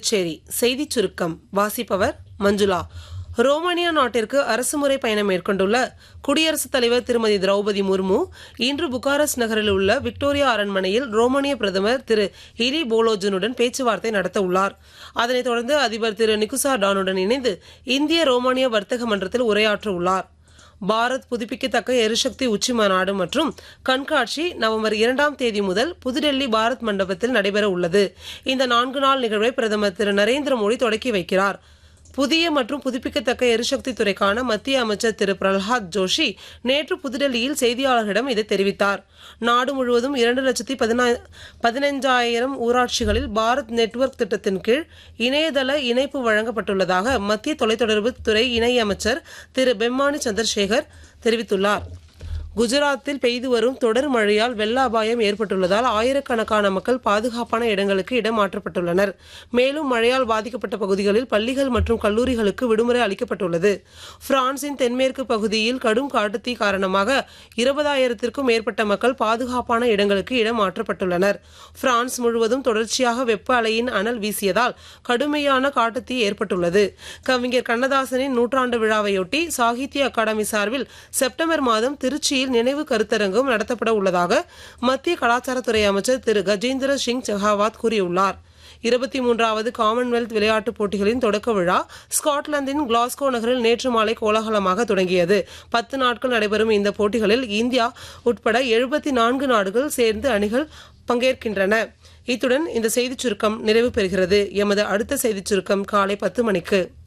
புதுச்சேரி செய்திச் சுருக்கம் வாசிப்பவர் மஞ்சுளா ரோமானியா நாட்டிற்கு அரசுமுறை பயணம் மேற்கொண்டுள்ள குடியரசுத் தலைவர் திருமதி திரௌபதி முர்மு இன்று புகாரஸ்ட் நகரில் உள்ள விக்டோரியா அரண்மனையில் ரோமானிய பிரதமர் திரு இரி போலோஜனுடன் பேச்சுவார்த்தை நடத்த உள்ளார் அதனைத் தொடர்ந்து அதிபர் திரு நிகுசா டானுடன் இணைந்து இந்திய ரோமானிய வர்த்தக மன்றத்தில் உரையாற்ற உள்ளார் பாரத் புதுப்பிக்கத்தக்க எரிசக்தி உச்சி மாநாடு மற்றும் கண்காட்சி நவம்பர் இரண்டாம் தேதி முதல் புதுடெல்லி பாரத் மண்டபத்தில் நடைபெற உள்ளது இந்த நான்கு நாள் நிகழ்வை பிரதமர் திரு நரேந்திர மோடி தொடக்கி வைக்கிறார் புதிய மற்றும் புதுப்பிக்கத்தக்க எரிசக்தி துறைக்கான மத்திய அமைச்சர் திரு பிரல்ஹாத் ஜோஷி நேற்று புதுடெல்லியில் செய்தியாளர்களிடம் இதை தெரிவித்தார் நாடு முழுவதும் இரண்டு லட்சத்தி பதினா- பதினைஞ்சாயிரம் ஊராட்சிகளில் பாரத் நெட்வொர்க் திட்டத்தின் கீழ் இணையதள இணைப்பு வழங்கப்பட்டுள்ளதாக மத்திய தொலைத்தொடர்பு துறை இணை அமைச்சர் திரு பெம்மானி சந்திரசேகர் தெரிவித்துள்ளார் குஜராத்தில் பெய்து வரும் தொடர் மழையால் வெள்ள அபாயம் ஏற்பட்டுள்ளதால் ஆயிரக்கணக்கான மக்கள் பாதுகாப்பான இடங்களுக்கு இடமாற்றப்பட்டுள்ளனர் மேலும் மழையால் பாதிக்கப்பட்ட பகுதிகளில் பள்ளிகள் மற்றும் கல்லூரிகளுக்கு விடுமுறை அளிக்கப்பட்டுள்ளது பிரான்சின் தென்மேற்கு பகுதியில் கடும் காட்டுத்தீ காரணமாக இருபதாயிரத்திற்கும் மேற்பட்ட மக்கள் பாதுகாப்பான இடங்களுக்கு இடமாற்றப்பட்டுள்ளனர் பிரான்ஸ் முழுவதும் தொடர்ச்சியாக வெப்ப அலையின் அனல் வீசியதால் கடுமையான காட்டுத்தீ ஏற்பட்டுள்ளது கவிஞர் கண்ணதாசனின் நூற்றாண்டு விழாவையொட்டி சாகித்ய அகாடமி சார்பில் செப்டம்பர் மாதம் திருச்சியில் நினைவு கருத்தரங்கம் நடத்தப்பட உள்ளதாக மத்திய கலாச்சாரத்துறை அமைச்சர் திரு கஜேந்திர சிங் செகாவத் கூறியுள்ளார் இருபத்தி மூன்றாவது காமன்வெல்த் விளையாட்டுப் போட்டிகளின் தொடக்க விழா ஸ்காட்லாந்தின் கிளாஸ்கோ நகரில் நேற்று மாலை கோலாகலமாக தொடங்கியது பத்து நாட்கள் நடைபெறும் இந்த போட்டிகளில் இந்தியா உட்பட எழுபத்தி நான்கு நாடுகள் சேர்ந்து அணிகள் பங்கேற்கின்றன இத்துடன் இந்த செய்திச் சுருக்கம் நிறைவு பெறுகிறது எமது அடுத்த செய்திச் சுருக்கம் காலை பத்து மணிக்கு